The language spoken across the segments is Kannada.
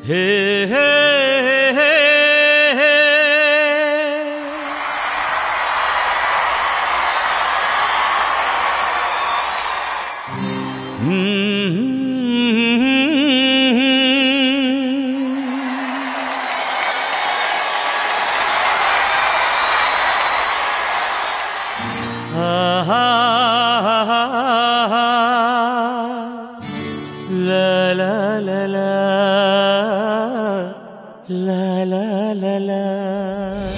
ಹೇ ಹೇ ಹೇ ಹೇ La la la la La la la la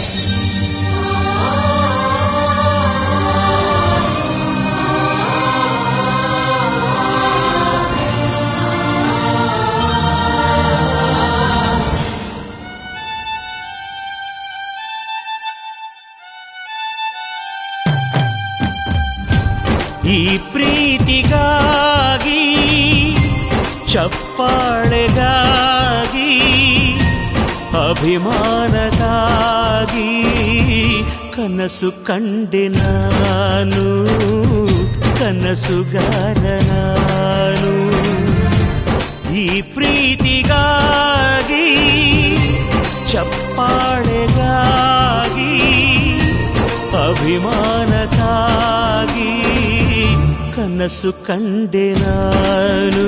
ಈ ಪ್ರೀತಿಗಾಗಿ ಚಪ್ಪಾಳೆಗಾಗಿ ಅಭಿಮಾನಗಾಗಿ ಕನಸು ಕಂಡೆ ನಾನು ಕನಸುಗಾರ ನಾನು ಈ ಪ್ರೀತಿಗಾಗಿ ಚಪ್ಪಾಳೆಗಾಗಿ ಅಭಿಮಾನಕ್ಕಾಗಿ ಕನಸು ಕಂಡೆ ನಾನು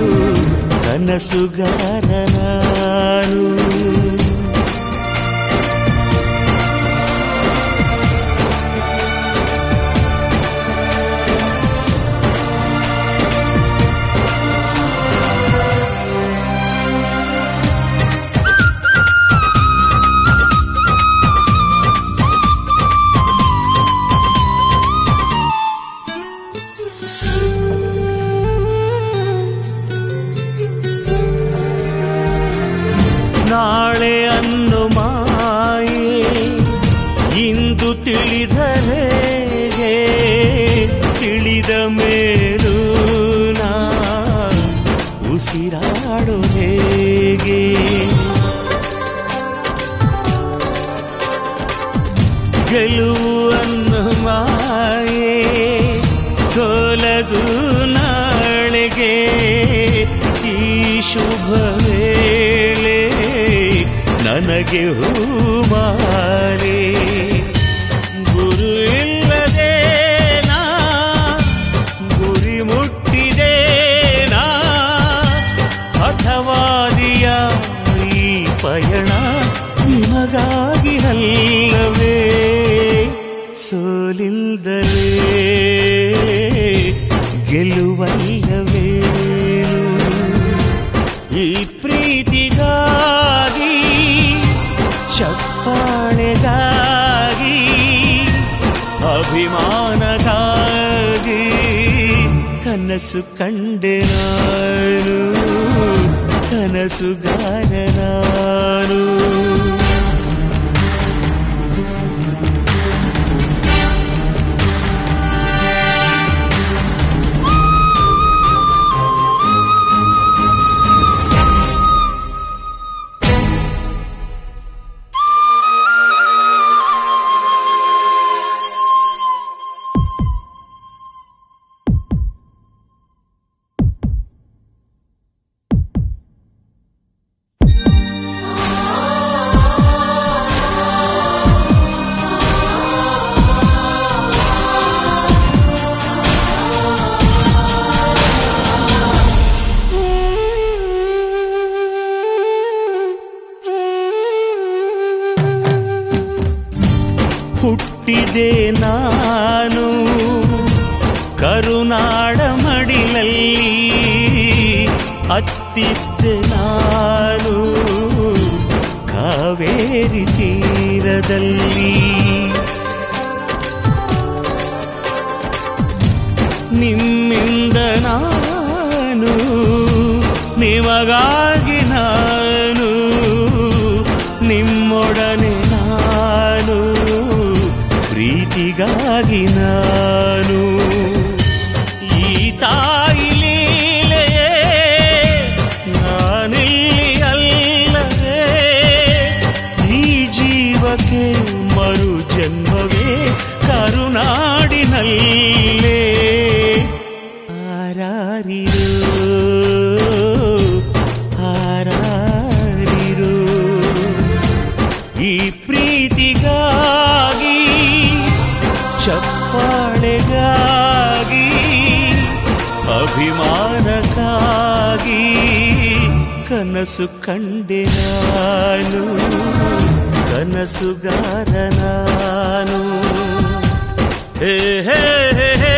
ಕನಸುಗಾರ ನಾನು ನಾಳೆ ಅನ್ನು ಮಾಯೆ ಇಂದು ತಿಳಿದರೆ ತಿಳಿದ ಮೇಲೂ ನಾ ಉಸಿರಾಡು ಹೇಗೆ ಗೆಲುವು ಅನ್ನು ಮಾಯೆ ಸೋಲದು ನಾಳೆಗೆ ಈ ಶುಭ ವೇಳೆ ನನಗೆ ಹೂಮಾಲೆ ಗುರು ಇಲ್ಲದೆ ನಾ ಗುರಿ ಮುಟ್ಟಿದೆ ನಾ ಹಠವಾದಿಯ ಈ ಪಯಣ ನಿಮಗಾಗಿ ಅಲ್ಲವೇ ಸೋಲಿಲ್ದಲೇ ಗೆಲುವಲ್ಲವೇ ಈ ಪ್ರೀತಿಗಾಗಿ ಚಪ್ಪಾಳೆಗಾಗಿ ಅಭಿಮಾನಗಾಗಿ ಕನಸು ಕಂಡೆ ನಾನು ಕನಸುಗಾರ ನಾನು ಹುಟ್ಟಿದೆ ನಾನು ಕರುನಾಡ ಮಡಿಲಲ್ಲಿ ಅತ್ತಿದ್ದೆ ನಾನು ಕಾವೇರಿ ತೀರದಲ್ಲಿ ನಿಮ್ಮಿಂದ ನಾನು ನಿಮಗಾಗಿ ನಾನು ನಿಮ್ಮೊಡನೆ ನಾನು ಪ್ರೀತಿಗಾಗಿ ನಾನು ಈ ತಾಯಿ ಲೀಲೆಯೇ ನಾನಿಲ್ಲಿ ಅಲ್ಲವೇ ಈ ಜೀವಕ್ಕೆ ಮರು ಜನ್ಮವೇ ಕರುನಾಡಿನಲ್ಲೇ ಆರಾರಿರೋ ಆರಾರಿರೋ ಚಪ್ಪಾಳೆಗಾಗಿ ಅಭಿಮಾನಕ್ಕಾಗಿ ಕನಸು ಕಂಡೆ ನಾನು ಕನಸುಗಾರ ನಾನು ಹೇ ಹೇ ಹೇ ಹೇ